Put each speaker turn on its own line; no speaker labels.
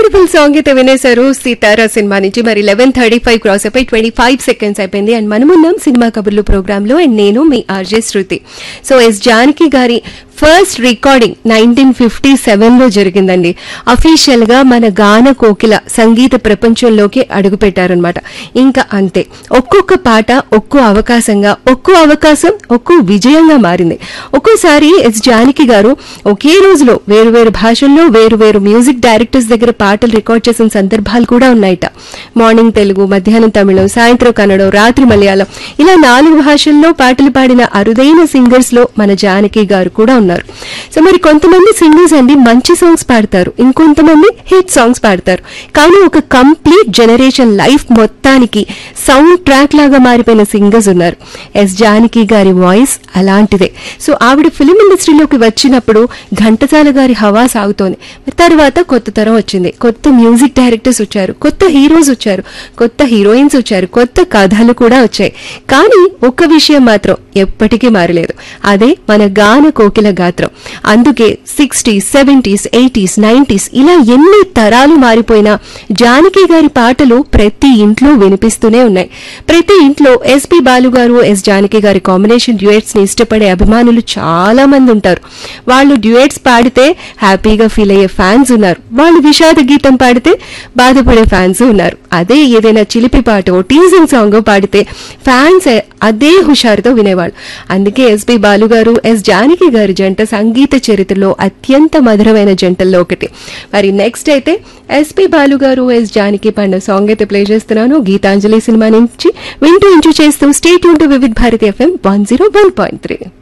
beautiful song అయితే వినేశారు Sithara cinema నుంచి మరి లెవెన్ థర్టీ ఫైవ్ క్రాస్ అయిపోయి ట్వంటీ ఫైవ్ సెకండ్స్ అయిపోయింది అండ్ మనమున్నాం సినిమా కబుర్లు ప్రోగ్రామ్ లో అండ్ నేను మీ RJ Shruti so S Janaki గారి first recording nineteen fifty seven లో జరిగిందండి అఫీషియల్ గా మన గాన కోకిల సంగీత ప్రపంచంలోకి అడుగు పెట్టారనమాట ఇంకా అంతే ఒక్కొక్క పాట ఒక్కో అవకాశంగా ఒక్కో అవకాశం ఒక్కో విజయంగా మారింది ఒక్కోసారి ఎస్ జానకి గారు ఒకే రోజులో వేరు వేరు భాషల్లో వేరు వేరు మ్యూజిక్ డైరెక్టర్స్ దగ్గర పాటలు రికార్డ్ చేసిన సందర్భాలు కూడా ఉన్నాయట మార్నింగ్ తెలుగు మధ్యాహ్నం తమిళం సాయంత్రం కన్నడం రాత్రి మలయాళం ఇలా నాలుగు భాషల్లో పాటలు పాడిన అరుదైన సింగర్స్ లో మన జానకి గారు కూడా ఉన్నారు సో మరి కొంతమంది సింగర్స్ అండి మంచి సాంగ్స్ పాడతారు ఇంకొంతమంది హిట్ సాంగ్స్ పాడతారు కానీ ఒక కంప్లీట్ జనరేషన్ లైఫ్ మొత్తానికి సౌండ్ ట్రాక్ లాగా మారిపోయిన సింగర్స్ ఉన్నారు ఎస్ జానకి గారి వాయిస్ అలాంటిదే సో ఆవిడ ఫిలిం ఇండస్ట్రీలోకి వచ్చినప్పుడు ఘంటసాల గారి హవా సాగుతోంది మరి తర్వాత కొత్త తరం వచ్చింది కొత్త మ్యూజిక్ డైరెక్టర్స్ వచ్చారు కొత్త హీరోస్ వచ్చారు కొత్త హీరోయిన్స్ వచ్చారు కొత్త కథలు కూడా వచ్చాయి కానీ ఒక్క విషయం మాత్రం ఎప్పటికీ మారలేదు అదే మన గాన కోకిల గాత్రం అందుకే సిక్స్టీస్ సెవెంటీస్ ఎయిటీస్ నైన్టీస్ ఇలా ఎన్ని తరాలు మారిపోయినా జానకి గారి పాటలు ప్రతి ఇంట్లో వినిపిస్తూనే ఉన్నాయి ప్రతి ఇంట్లో ఎస్పి బాలు గారు ఎస్ జానకి గారి కాంబినేషన్ డ్యూయట్స్ ని ఇష్టపడే అభిమానులు చాలా మంది ఉంటారు వాళ్ళు డ్యూయట్స్ పాడితే హ్యాపీగా ఫీల్ అయ్యే ఫ్యాన్స్ ఉన్నారు వాళ్ళు విషాద గీతం పాడితే బాధపడే ఫ్యాన్స్ ఉన్నారు అదే ఏదైనా చిలిపి పాటో టీజింగ్ సాంగ్ పాడితే ఫ్యాన్స్ అదే హుషారుతో వినేవాళ్ళు అందుకే ఎస్పి బాలు గారు ఎస్ జానకి గారి జంట సంగీత చరిత్రలో అత్యంత మధురమైన జంటల్లో ఒకటి మరి నెక్స్ట్ అయితే ఎస్పి బాలు గారు ఎస్ జానకి పండ సాంగ్ అయితే ప్లే చేస్తున్నాను గీతాంజలి సినిమా నుంచి వింటూ ఎంజాయ్ చేస్తూ state to Vividh Bharati FM one zero one point three